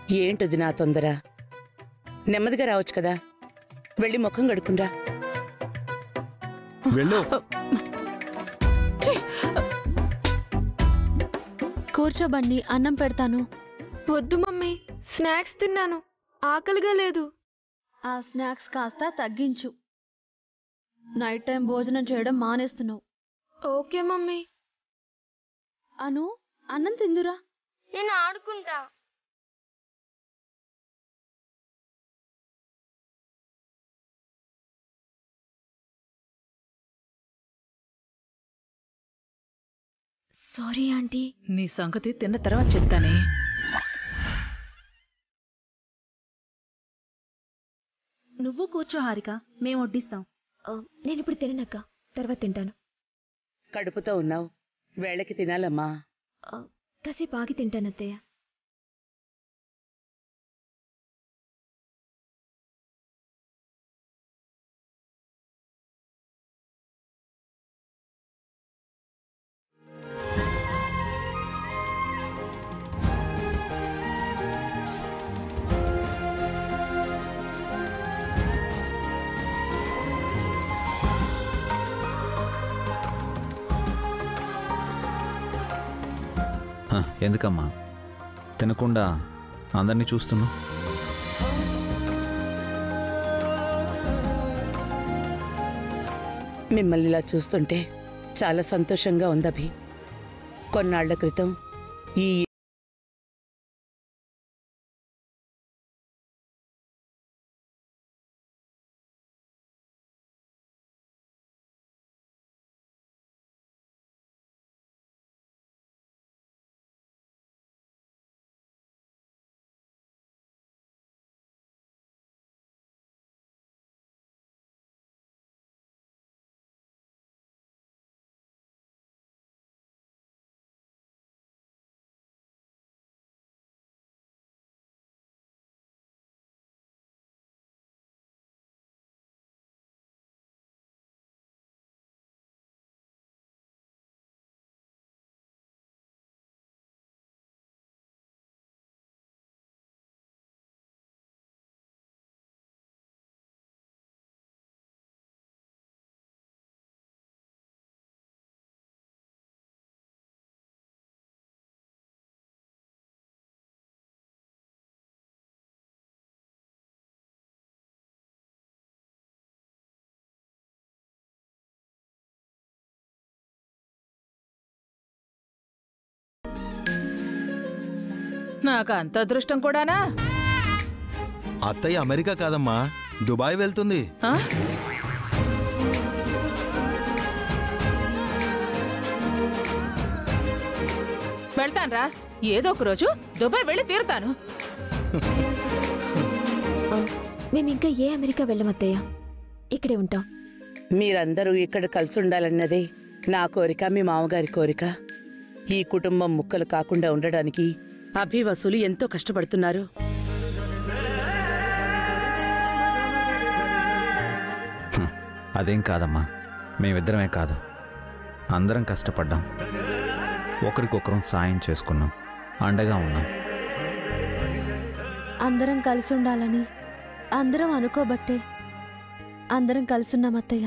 ఏంటది నా తొందర నెమ్మదిగా రావచ్చు కదా వెళ్ళి ముఖం గడుకుండ్రా వెళ్ళు కూర్చో బన్నీ అన్నం పెడతాను వద్దు మమ్మీ స్నాక్స్ తిన్నాను ఆకలిగా లేదు ఆ స్నాక్స్ కాస్త తగ్గించు నైట్ టైం భోజనం చేయడం మానేస్తున్నావు ఓకే మమ్మీ అను అన్నం తిందురా నేను ఆడుకుంటా సారీ ఆంటీ నీ సంగతి తిన్న తర్వాత చెప్తానే నువ్వు కూర్చో హారిక మేము వడ్డిస్తాం నేను ఇప్పుడు తిననక్క తర్వాత తింటాను కడుపుతో ఉన్నావు వేళకి తినాలమ్మా కాసేపు ఆగి తింటాను అత్తయ్య హ, ఎందుకమ్మా తినకుండా అందరినీ చూస్తున్నావు మిమ్మల్ని ఇలా చూస్తుంటే చాలా సంతోషంగా ఉందభి కొన్నాళ్ల క్రితం ఈ నాకు అంత అదృష్టం కూడానా అత్తయ్య అమెరికా కాదమ్మా దుబాయ్ వెళ్తుంది ఆ? వెళ్తాన్రా ఏదో ఒక రోజు దుబాయ్ వెళ్ళి తీరుతాను మేము ఇంకా ఏ అమెరికా వెళ్ళం అత్తయ్య ఇక్కడే ఉంటాం మీరందరూ ఇక్కడ కలిసి ఉండాలన్నదే నా కోరిక మీ మామగారి కోరిక ఈ కుటుంబం ముక్కలు కాకుండా ఉండడానికి అభివసులు ఎంతో కష్టపడుతున్నారు హ, అదేం కాదమ్మా మేమిద్దరమే కాదు అందరం కష్టపడ్డాం ఒకరికొకరం సాయం చేసుకున్నాం అండగా ఉన్నాం అందరం కలిసి ఉండాలని అందరం అనుకోబట్టే అందరం కలిసున్నాం అత్తయ్య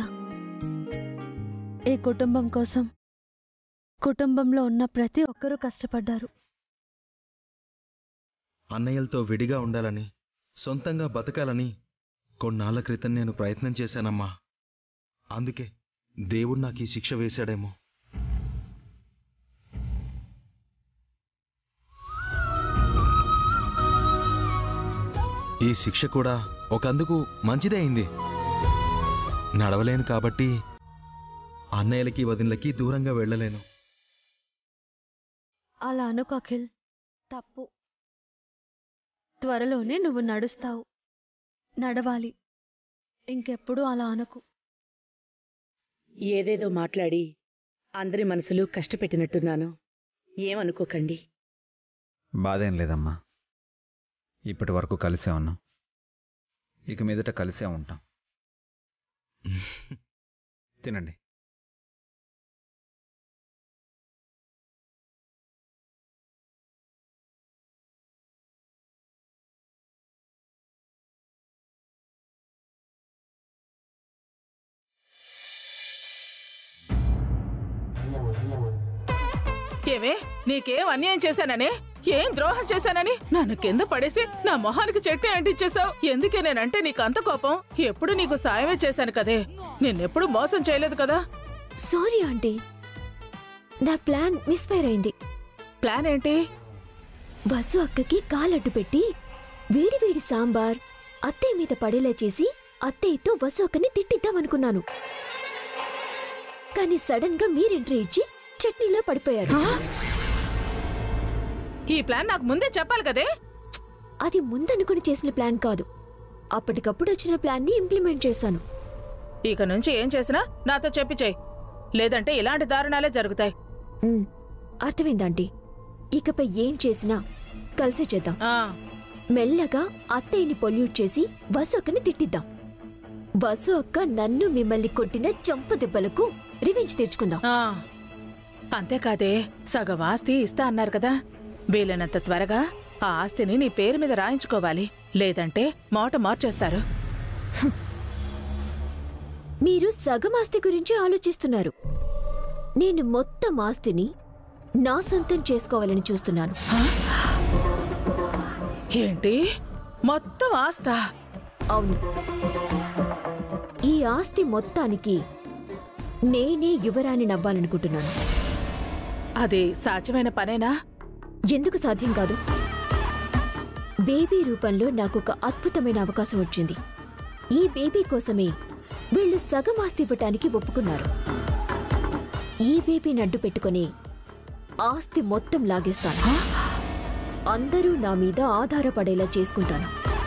ఈ కుటుంబం కోసం కుటుంబంలో ఉన్న ప్రతి ఒక్కరూ కష్టపడ్డారు అన్నయ్యలతో విడిగా ఉండాలని సొంతంగా బతకాలని కొన్నాళ్ల క్రితం నేను ప్రయత్నం చేశానమ్మా అందుకే దేవుడు నాకు ఈ శిక్ష వేశాడేమో ఈ శిక్ష కూడా ఒకందుకు మంచిదే అయింది నడవలేను కాబట్టి అన్నయ్యలకి వదినలకి దూరంగా వెళ్ళలేను అలా అనుకో అఖిల్ తప్పు త్వరలోనే నువ్వు నడుస్తావు నడవాలి ఇంకెప్పుడు అలా అనకు ఏదేదో మాట్లాడి అందరి మనసులు కష్టపెట్టినట్టున్నాను ఏమనుకోకండి బాధేం లేదమ్మా ఇప్పటి వరకు కలిసే ఉన్నాం ఇక మీదట కలిసే ఉంటాం తినండి ఏమే నీకేం అన్యాయం చేశానని ఏం ద్రోహం చేశానని నన్ను కింద పడేసి నా మొహానికి చెట్టు అంటించేశావు ఎందుకే నేనంటే నీకు అంత కోపం ఎప్పుడు నీకు సాయమే చేశాను కదే నిన్నెప్పుడు మోసం చేయలేదు కదా సారీ ఆంటీ నా ప్లాన్ మిస్ఫైర్ అయింది ప్లాన్ ఏంటి వసు అక్కకి కాలడ్డు పెట్టి వేడి వేడి సాంబార్ అత్తయ్య మీద పడేలా చేసి అత్తయ్యతో వసు అక్కని తిట్టిద్దామనుకున్నాను కానీ సడన్ గా మీరెంట్రీ ఇచ్చి చట్నీలో పడిపోయారు ఈ ప్లాన్ నాకు ముందే చెప్పాలి కదే అది ముందనుకుని చేసిన ప్లాన్ కాదు అప్పటికప్పుడు వచ్చిన ప్లాన్ ని ఇంప్లిమెంట్ చేశాను ఇక నుంచి ఏం చేసినా నాతో చెప్పి చెయ్యి లేదంటే ఇలాంటి దారుణాలే జరుగుతాయి ఉమ్, అర్థమైందాంటీ ఇకపై ఏం చేసినా కలిసే చేద్దాం ఆ మెల్లగా అత్తయ్యని పొల్యూట్ చేసి వసు అక్కని తిట్టిద్దాం వసు అక్క నన్ను మిమ్మల్ని కొట్టిన చంప దెబ్బలకు రివెంజ్ తీర్చుకుందాం ఆ. అంతేకాదే సగం ఆస్తి ఇస్తా అన్నారు కదా వీలైనంత త్వరగా ఆ ఆస్తిని నీ పేరు మీద రాయించుకోవాలి లేదంటే మాట మార్చేస్తారు మీరు సగం ఆస్తి గురించి ఆలోచిస్తున్నారు నేను మొత్తం ఆస్తిని నా సొంతం చేసుకోవాలని చూస్తున్నాను ఏంటి మొత్తం ఆస్తా అవును ఈ ఆస్తి మొత్తానికి నేనే యువరాణి నవ్వాలనుకుంటున్నాను అది సాధ్యమైన పనేనా ఎందుకు సాధ్యం కాదు బేబీ రూపంలో నాకొక అద్భుతమైన అవకాశం వచ్చింది ఈ బేబీ కోసమే వీళ్ళు సగం ఆస్తి ఇవ్వటానికి ఒప్పుకున్నారు ఈ బేబీని అడ్డు పెట్టుకుని ఆస్తి మొత్తం లాగేస్తాను అందరూ నా మీద ఆధారపడేలా చేసుకుంటాను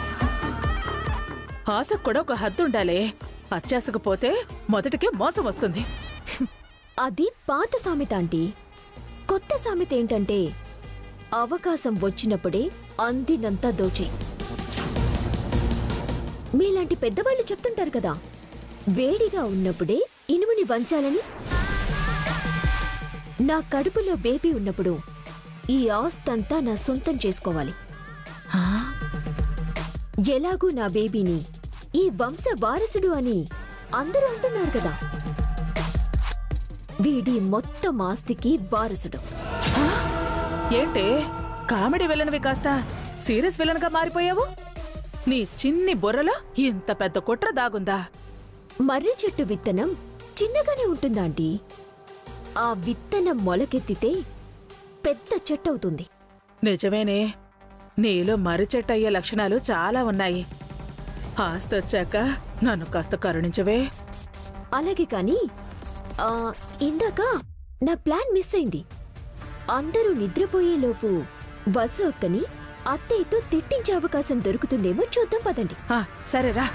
ఆశకు కూడా ఒక హద్దు ఉండాలి అత్యాసకపోతే మొదటికే మోసం వస్తుంది అది పాత సామెత ఆంటీ కొత్త సామెత ఏంటంటే అవకాశం వచ్చినప్పుడే అందినంతా దోచేయి మీలాంటి పెద్దవాళ్ళు చెప్తుంటారు కదా వేడిగా ఉన్నప్పుడే ఇనుముని వంచాలని నా కడుపులో బేబీ ఉన్నప్పుడు ఈ ఆస్తంతా నా సొంతం చేసుకోవాలి ఆ? ఎలాగూ నా బేబీని ఈ వంశ వారసుడు అని అందరూ అంటున్నారు కదా వీడి మొత్తం ఆస్తికి వారసుడు ఏంటి కామెడీ విలన్వి కాస్త సీరియస్ విలన్ గా మారిపోయావు నీ చిన్ని బుర్రలో ఇంత పెద్ద కుట్ర దాగుందా మర్రి చెట్టు విత్తనం చిన్నగానే ఉంటుందాంటీ ఆ విత్తనం మొలకెత్తితే పెద్ద చెట్టు అవుతుంది నిజమేనే నీలో మరిచెట్టు అయ్యే లక్షణాలు చాలా ఉన్నాయి ఆస్తొచ్చాక నన్ను కాస్త కరుణించవే అలాగే కాని ఆ, ఇందాక నా ప్లాన్ మిస్ అయింది అందరూ నిద్రపోయేలోపు వసు అక్కని అత్తయ్యతో తిట్టించే అవకాశం దొరుకుతుందేమో చూద్దాం పదండి ఆ, సరేరా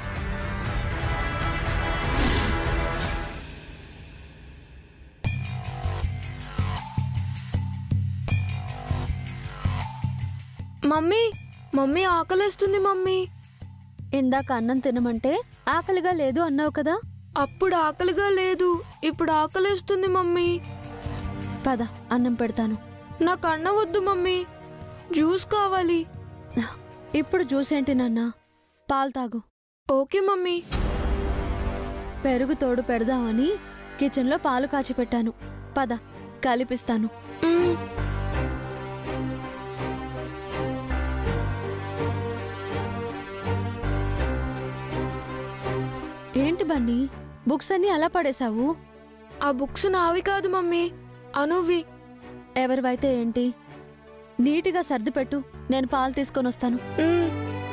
మమ్మీ మమ్మీ ఆకలేస్తుంది మమ్మీ ఇందాక అన్నం తినమంటే ఆకలిగా లేదు అన్నావు కదా అప్పుడు ఆకలిగా లేదు ఇప్పుడు ఆకలేస్తుంది మమ్మీ పద అన్నం పెడతాను నాకు అన్న వద్దు మమ్మీ జ్యూస్ కావాలి ఇప్పుడు జ్యూస్ ఏంటి నాన్న పాలు తాగు ఓకే మమ్మీ పెరుగు తోడు పెడదామని కిచెన్లో పాలు కాచి పెట్టాను పద కలిపిస్తాను మ్మ్. ఏంటి బన్నీ బుక్స్ అన్ని అలా పడేశావు ఆ బుక్స్ నావి కాదు మమ్మీ అనువి ఎవరివైతే ఏంటి నీటిగా సర్ది పెట్టు నేను పాలు తీసుకొని వస్తాను మ్మ్.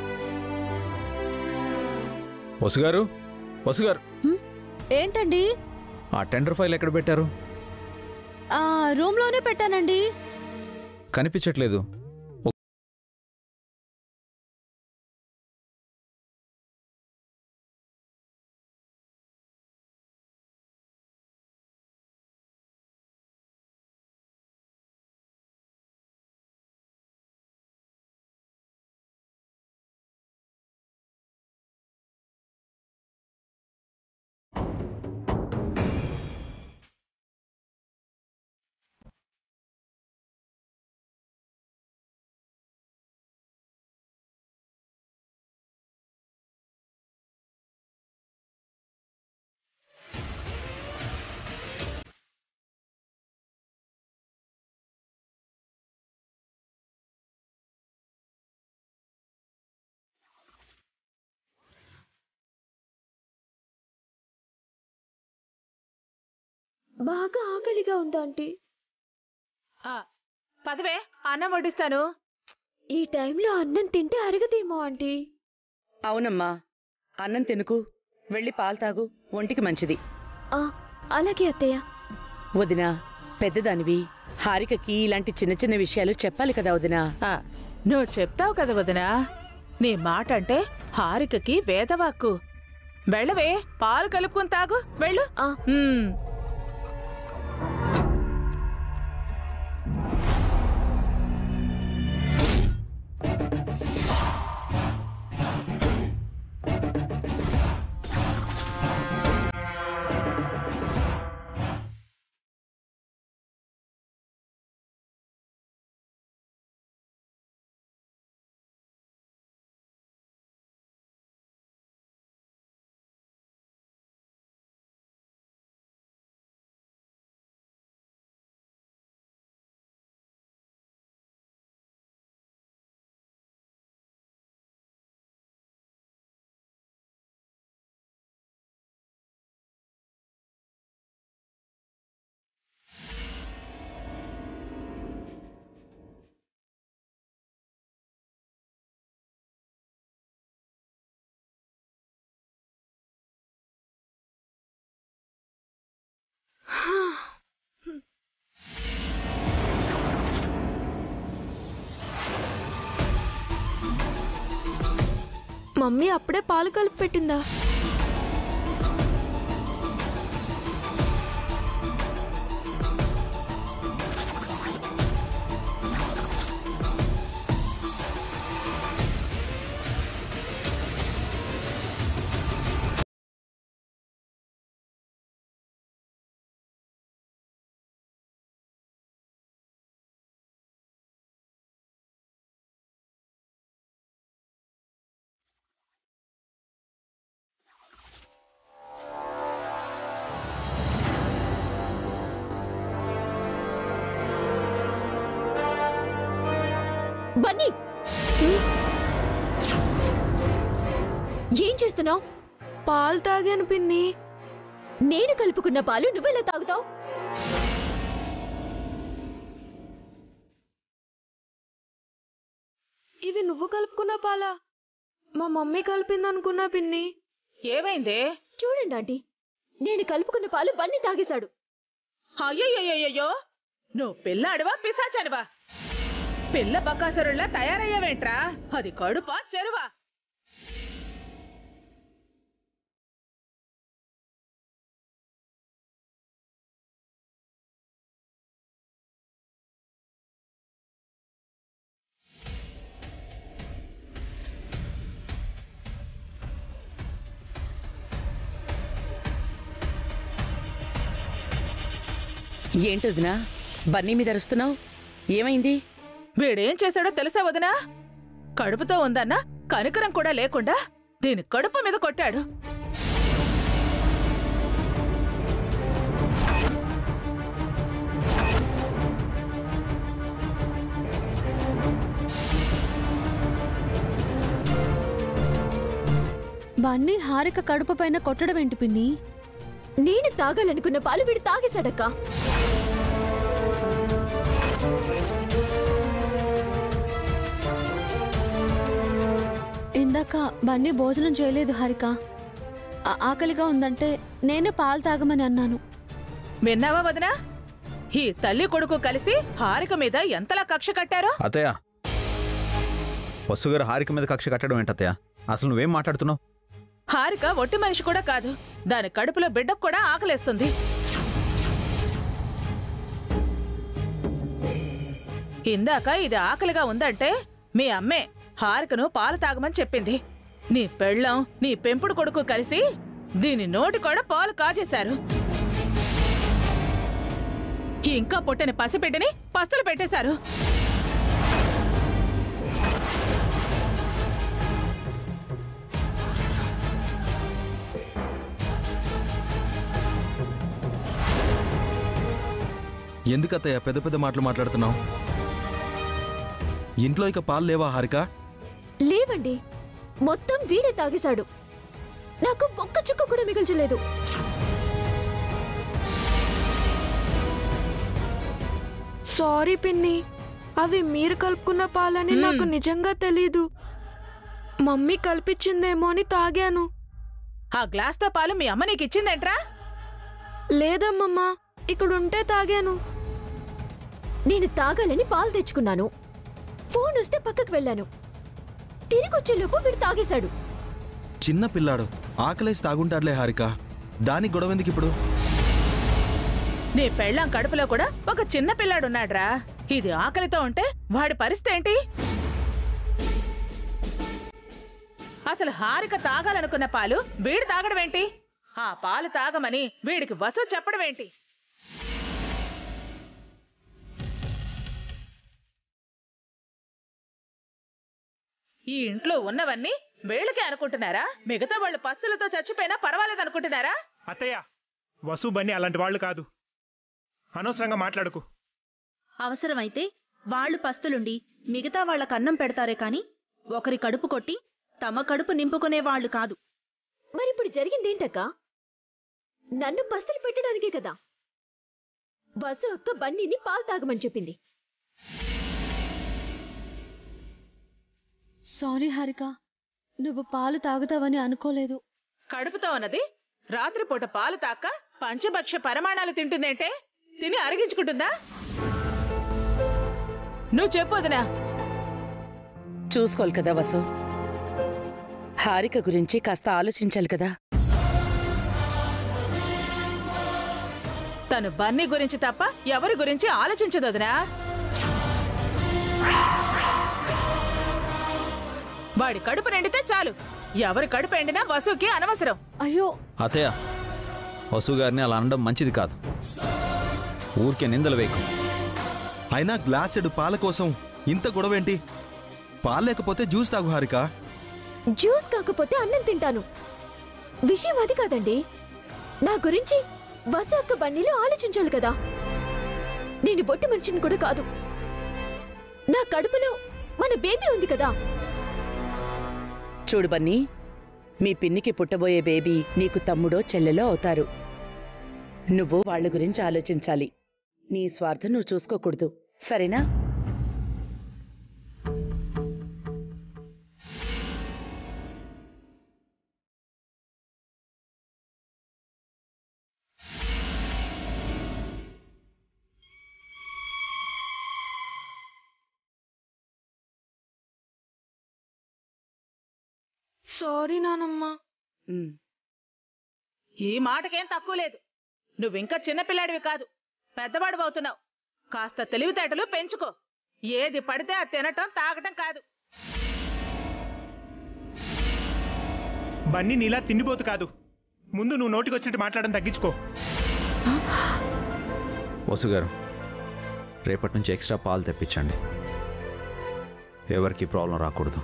వసుగారు వసుగారు ఏంటండి ఆ టెండర్ ఫైల్ ఎక్కడ పెట్టారు ఆ రూమ్లోనే పెట్టానండి కనిపించట్లేదు బాగా ఆకలిగా ఉందా ఆంటీ ఆ, పదవే అన్నం వడ్డిస్తాను ఈ టైంలో అన్నం తింటే అరగదేమో ఆంటీ అవునమ్మా అన్నం తినుకు వెళ్ళి పాలు తాగు ఒంటికి మంచిది ఆ, అలాగే అత్తయ్య వదినా పెద్దదానివి హారికకి ఇలాంటి చిన్న చిన్న విషయాలు చెప్పాలి కదా వదినా ఆ, నువ్వు చెప్తావు కదా వదినా నీ మాట అంటే హారికకి వేదవాక్కు వెళ్ళవే పాలు కలుపుకుని తాగు వెళ్ళు ఆ. ఉమ్. మమ్మీ అప్పుడే పాలు కలిపి పెట్టిందా బన్నీ ఏం చేస్తున్నావు పాలు తాగాను పిన్ని నేను కలుపుకున్న పాలు నువ్వెలా తాగుతావు ఇవి నువ్వు కలుపుకున్న పాలా మా మమ్మీ కలిపింది అనుకున్నా పిన్ని ఏమైందే చూడండి ఆంటీ నేను కలుపుకున్న పాలు బన్నీ తాగేశాడు అయ్యయ్యయ్యో నువ్వు పిల్లాడివా పిశాచనివా పిల్ల బకాసురుల్లా తయారయ్యావేంట్రా అది కడుపా చెరువా ఏంటొదినా బన్నీ మీద అరుస్తున్నావు ఏమైంది వీడేం చేశాడో తెలుసా వదినా కడుపుతో ఉందన్న కనికరం కూడా లేకుండా దీని కడుపు మీద కొట్టాడు బన్నీ హారిక కడుపు పైన కొట్టడం ఏంటి పిన్ని నేను తాగాలనుకున్న పాలు వీడు తాగేశాడక్క ఇందాక బన్నీ భోజనం చేయలేదు హారిక ఆ- ఆకలిగా ఉందంటే నేనే పాలు తాగమని అన్నాను విన్నావా వదినా ఈ తల్లి కొడుకు కలిసి హారిక మీద ఎంతలా కక్ష కట్టారో అత్తయ్య వసుగారు హారిక మీద కక్ష కట్టడం ఏంటత్తయ్య అసలు నువ్వేం మాట్లాడుతున్నావు హారిక ఒట్టి మనిషి కూడా కాదు దాని కడుపులో బిడ్డకు కూడా ఆకలేస్తుంది ఇందాక ఇది ఆకలిగా ఉందంటే మీ అమ్మే హారికను పాలు తాగమని చెప్పింది నీ పెళ్ళం నీ పెంపుడు కొడుకు కలిసి దీని నోటి కూడా పాలు కాజేశారు ఇంకా పుట్టని పసిబిడ్డని పస్తులు పెట్టేశారు ఎందుకత్తయ్య పెద్ద పెద్ద మాటలు మాట్లాడుతున్నావు ఇంట్లో ఇక పాలు లేవా హారిక లేవండి మొత్తం వీడే తాగేశాడు నాకు ఒక్క చుక్క కూడా మిగల్చలేదు సారీ పిన్ని అవి మీరు కలుపుకున్న పాలని నాకు నిజంగా తెలీదు మమ్మీ కల్పించిందేమో అని తాగాను ఆ గ్లాస్తో పాలు మీ అమ్మ నీకు ఇచ్చిందేంట్రా లేదమ్మమ్మా ఇక్కడుంటే తాగాను నేను తాగాలని పాలు తెచ్చుకున్నాను ఫోన్ వస్తే పక్కకు వెళ్ళాను తిరిగొచ్చేలోపు వీడు తాగేశాడు చిన్న పిల్లాడు ఆకలేసి తాగుంటాడులే హారిక దానికి గొడవ ఎందుకు ఇప్పుడు నీ పెళ్ళాం కడుపులో కూడా ఒక చిన్న పిల్లాడున్నాడ్రా ఇది ఆకలితో ఉంటే వాడి పరిస్థితి ఏంటి అసలు హారిక తాగాలనుకున్న పాలు వీడు తాగడం ఏంటి ఆ పాలు తాగమని వీడికి వసు చెప్పడం ఏంటి ఈ ఇంట్లో ఉన్నవన్నీ వీళ్ళకే అనుకుంటున్నారా మిగతా వాళ్ళు పస్తులతో చచ్చిపోయినా పర్వాలేదు అనుకుంటున్నారా అత్తయ్య వసు బన్నీ అలాంటి వాళ్ళు కాదు అనవసరంగా మాట్లాడుకు అవసరమైతే వాళ్ళు పస్తులుండి మిగతా వాళ్ళకు అన్నం పెడతారే కాని ఒకరి కడుపు కొట్టి తమ కడుపు నింపుకునే వాళ్ళు కాదు మరిప్పుడు జరిగిందేంటక్క నన్ను పస్తులు పెట్టడానికే కదా బస్సు అక్క బన్నీని పాలు తాగమని చెప్పింది సారీ హారిక నువ్వు పాలు తాగుతావని అనుకోలేదు కడుపుతో ఉన్నది రాత్రిపూట పాలు తాక్క పంచభక్ష పరిమాణాలు తింటుందేంటే తిని అరిగించుకుంటుందా నువ్వు చెప్పొదినా చూసుకోవాలి కదా వసు హారిక గురించి కాస్త ఆలోచించాలి కదా తను బన్నీ గురించి తప్ప ఎవరి గురించి ఆలోచించదు వదినా వాడి కడుపు నిండితే చాలు ఎవరి కడుపు ఎండినా వసుకి అనవసరం అయ్యో అతయ్య వసు గారిని అలా అనడం మంచిది కాదు ఊరికే నిందలు వేయకు అయినా గ్లాసెడు పాల కోసం ఇంత గొడవేంటి పాలు లేకపోతే జ్యూస్ తాగు హారిక జ్యూస్ కాకపోతే అన్నం తింటాను విషయం అది కాదండి నా గురించి బస్సు అక్క బండిలో ఆలోచించాలి కదా నేను బొట్టు మనిషిని కూడా కాదు నా కడుపులో మన బేబీ ఉంది కదా చూడు బన్నీ మీ పిన్నికి పుట్టబోయే బేబీ నీకు తమ్ముడో చెల్లెలో అవుతారు నువ్వు వాళ్ళ గురించి ఆలోచించాలి నీ స్వార్థం నువ్వు చూసుకోకూడదు సరేనా సారీ నానమ్మా ఉమ్. ఈ మాటకేం తక్కువ లేదు నువ్వింకా చిన్నపిల్లాడివి కాదు పెద్దవాడు అవుతున్నావు కాస్త తెలివితేటలు పెంచుకో ఏది పడితే అది తినటం తాగటం కాదు బన్నీ నీలా తిండిపోతు కాదు ముందు నువ్వు నోటికొచ్చినట్టు మాట్లాడడం తగ్గించుకో వసు గారు రేపటి నుంచి ఎక్స్ట్రా పాలు తెప్పించండి ఎవరికి ప్రాబ్లం రాకూడదు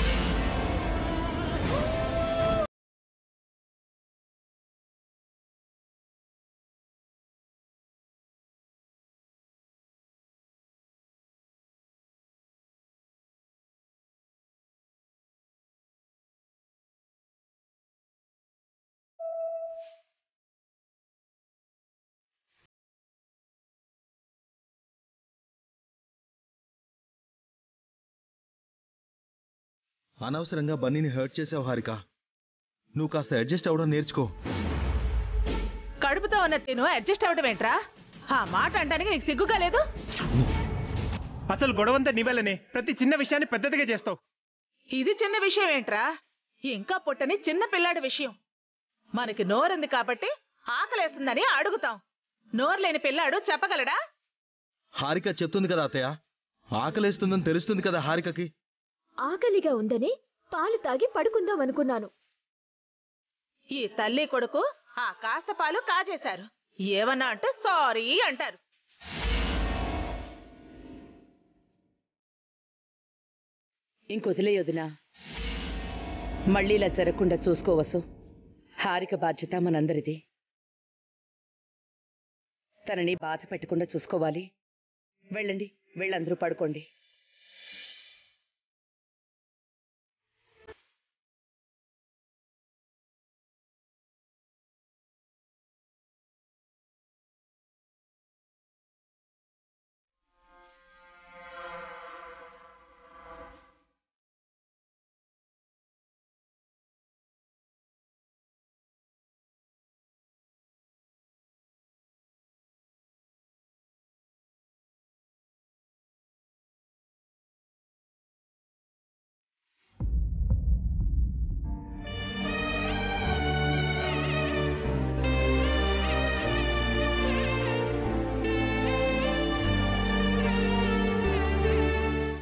అనవసరంగా బన్నీని హర్ట్ చేసావు హారిక నువ్వు కాస్త అడ్జస్ట్ అవ్వడం నేర్చుకో కడుపుతో ఉన్న తిను అడ్జస్ట్ అవడం ఏంట్రా ఆ మాట అంటానికి నీకు సిగ్గుగా లేదు అసలు గొడవంతా నీవెళ్ళనే ప్రతి చిన్న విషయాన్ని పెద్దదిగా చేస్తావు ఇది చిన్న విషయం ఏంట్రా ఇంకా పుట్టని చిన్న పిల్లాడి విషయం మనకి నోరుంది కాబట్టి ఆకలేస్తుందని అడుగుతాం నోరు లేని పిల్లాడు చెప్పగలడా హారిక చెప్తుంది కదా అత్తయ్య ఆకలేస్తుందని తెలుస్తుంది కదా హారికకి ఆకలిగా ఉందని పాలు తాగి పడుకుందాం అనుకున్నాను ఈ తల్లి కొడుకు ఆ కాస్త పాలు కాజేశారు ఏమన్నా అంటే సారీ అంటారు ఇంకొదిలేయొదినా మళ్ళీ ఇలా జరగకుండా చూసుకోవసు హారిక బాధ్యత మనందరిది తనని బాధ పెట్టకుండా చూసుకోవాలి వెళ్ళండి వెళ్ళందరూ పడుకోండి